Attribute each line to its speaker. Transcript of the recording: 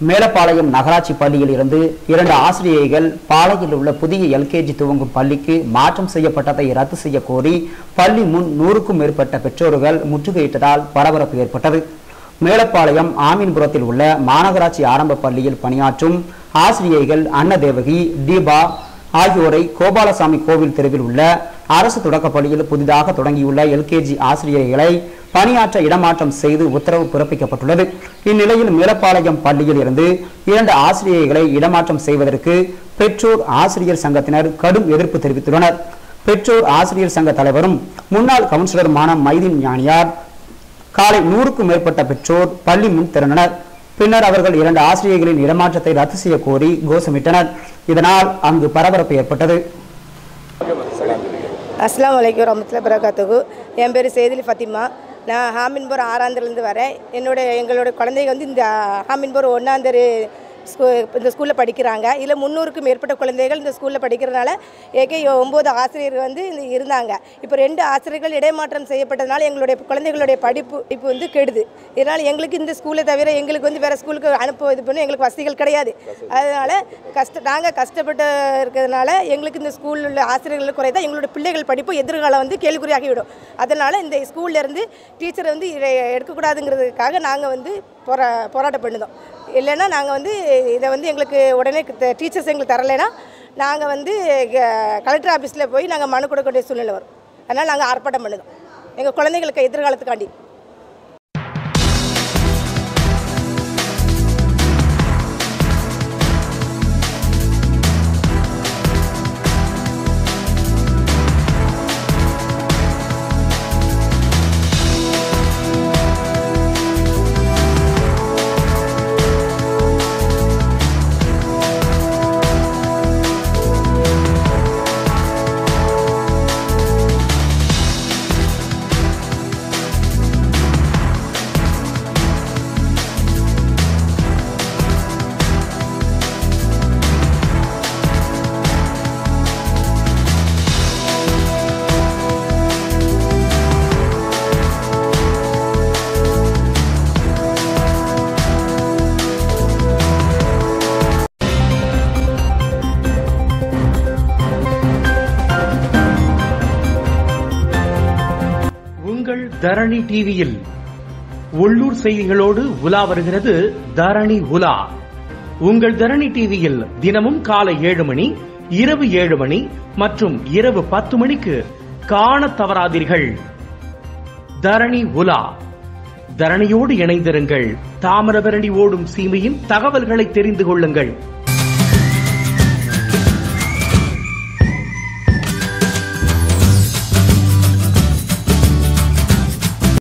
Speaker 1: மேலப்பாளையம் நகராட்சி பள்ளியில் இருந்து இரண்டு ஆசிரியைகள் பாளையில் உள்ள புதிய எல்கேஜி துவங்கும் பள்ளிக்கு மாற்றம் செய்யப்பட்டதை ரத்து செய்ய கோரி பள்ளி முன் நூறுக்கும் மேற்பட்ட பெற்றோர்கள் முற்றுகையிட்டதால் பரபரப்பு ஏற்பட்டது மேலப்பாளையம் ஆமீன்புரத்தில் உள்ள மாநகராட்சி ஆரம்ப பள்ளியில் பணியாற்றும் ஆசிரியைகள் அன்னதேவகி தீபா ஆகியோரை கோபாலசாமி கோவில் தெருவில் உள்ள அரசு தொடக்கப் பள்ளியில் புதிதாக தொடங்கியுள்ள எல்கேஜி ஆசிரியர்களை பணியாற்ற இடமாற்றம் செய்து உத்தரவு பிறப்பிக்கப்பட்டுள்ளது இந்நிலையில் மேலப்பாளையம் பள்ளியில் இருந்து இரண்டு ஆசிரியர்களை இடமாற்றம் செய்வதற்கு பெற்றோர் ஆசிரியர் சங்கத்தினர் கடும் எதிர்ப்பு தெரிவித்துள்ளனர் பெற்றோர் ஆசிரியர் சங்க தலைவரும் முன்னாள் கவுன்சிலருமான மைதீன் ஞானியார் காலை நூறுக்கும் மேற்பட்ட பெற்றோர் பள்ளி முன் திரண்டனர் பின்னர் அவர்கள் இரண்டு ஆசிரியர்களின் இடமாற்றத்தை ரத்து செய்ய கோரி கோஷமிட்டனர் இதனால் அங்கு பரபரப்பு ஏற்பட்டது
Speaker 2: அஸ்லாம் வலைக்கம் ரமத்துல பரகாத்துகு என் பேர் சேதிலி ஃபத்திமா நான் ஹாமின்போர் ஆறாந்தர்லேருந்து வரேன் என்னோட எங்களோட குழந்தைங்க வந்து இந்த ஹாமின்போர் ஒன்றாந்தரு ஸ்கூ இந்த ஸ்கூலில் படிக்கிறாங்க இதில் முந்நூறுக்கும் மேற்பட்ட குழந்தைகள் இந்த ஸ்கூலில் படிக்கிறதுனால ஏகே ஒம்பது ஆசிரியர்கள் வந்து இந்த இருந்தாங்க இப்போ ரெண்டு ஆசிரியர்கள் இடைமாற்றம் செய்யப்பட்டதுனால எங்களுடைய குழந்தைகளுடைய படிப்பு இப்போ வந்து கெடுது இதனால் எங்களுக்கு இந்த ஸ்கூலை தவிர எங்களுக்கு வந்து வேறு ஸ்கூலுக்கு அனுப்ப இது பண்ண எங்களுக்கு வசதிகள் கிடையாது அதனால் கஷ்ட நாங்கள் கஷ்டப்பட்டு இருக்கிறதுனால எங்களுக்கு இந்த ஸ்கூலில் உள்ள ஆசிரியர்கள் குறைதா எங்களோட பிள்ளைகள் படிப்பு எதிர்காலம் வந்து கேள்விக்குறியாகிவிடும் அதனால் இந்த ஸ்கூல்ல இருந்து டீச்சரை வந்து இதை எடுக்கக்கூடாதுங்கிறதுக்காக நாங்கள் வந்து போரா போராட்டம் பண்ணுதோம் இல்லைன்னா நாங்கள் வந்து இதை வந்து எங்களுக்கு உடனே டீச்சர்ஸ் எங்களுக்கு தரலைன்னா நாங்கள் வந்து க- கலெக்டர் ஆஃபீஸில் போய் நாங்கள் மனு கொடுக்க வேண்டிய சூழ்நிலை வரும் அதனால் நாங்கள் ஆர்ப்பாட்டம் பண்ணுதோம் எங்கள் குழந்தைங்களுக்கு எதிர்காலத்துக்காண்டி
Speaker 3: உங்கள் தரணி டிவியில் உள்ளூர் செய்திகளோடு உலா வருகிறது தரணி உலா உங்கள் தரணி டிவியில் தினமும் காலை ஏழு மணி இரவு ஏழு மணி மற்றும் இரவு பத்து மணிக்கு காணத் தவறாதீர்கள் தரணி உலா தரணியோடு இணைந்திருங்கள் தாமிரபரணி ஓடும் சீமையின் தகவல்களை தெரிந்து கொள்ளுங்கள்